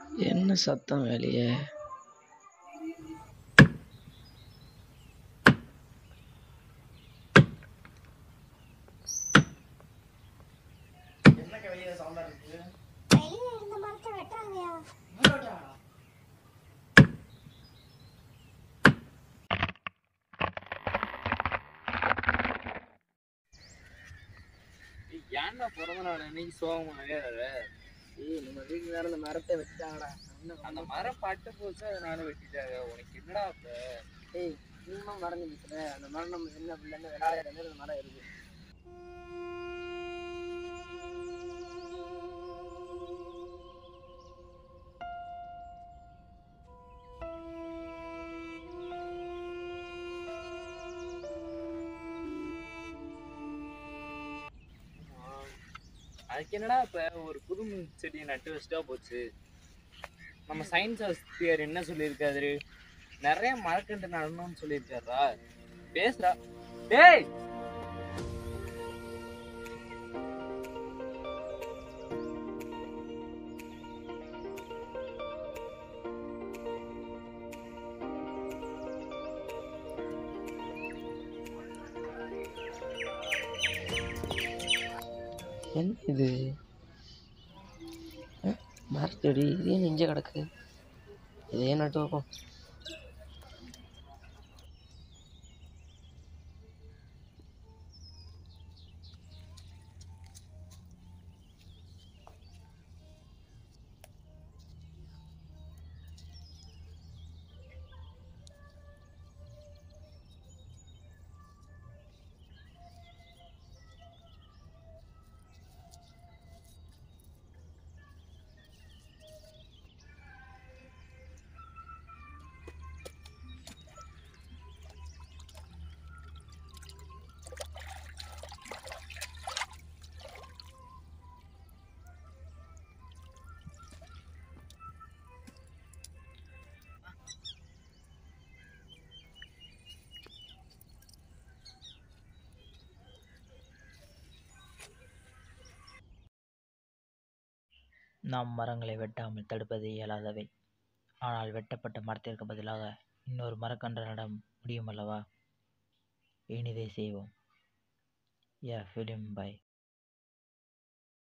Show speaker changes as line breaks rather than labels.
என்ன சத்தம் வெளியே
வெளியே இருந்த மரத்தை வெட்டுறாங்கயா
ஏன்டா பிறந்த நாள் அன்னைக்கு சோகமாவே வர
ஏய் நம்ம வீட்டுக்கு வேற இந்த மரத்தை வெட்டாங்கடா
அந்த மரம் பட்டு போச்சு அதனால வெட்டிட்டாங்க உனக்கு என்னடா இப்ப
ஏய் இன்னும் மறந்து பேசுற அந்த மரம் நம்ம என்ன பிள்ளைன்னு விளையாடுற அந்த மரம் இருக்கு
அதுக்கு என்னடா இப்ப ஒரு புது செடியை நட்டு வச்சுட்டா போச்சு நம்ம சயின்ஸ் ஆசிரியர் என்ன சொல்லியிருக்காரு நிறைய மரக்கன்று நடணும்னு சொல்லியிருக்காரா பேசுறா டேய்
என்ன இது அஹ், மரத்தடி இது ஏன் நெஞ்ச கிடக்கு இதே நட்டு வைப்போம்
நாம் மரங்களை வெட்டாமல் தடுப்பது இயலாதவை ஆனால் வெட்டப்பட்ட மரத்திற்கு பதிலாக இன்னொரு மரக்கன்று நட முடியும் அல்லவா இனிதை செய்வோம் எ ஃபிலிம் பை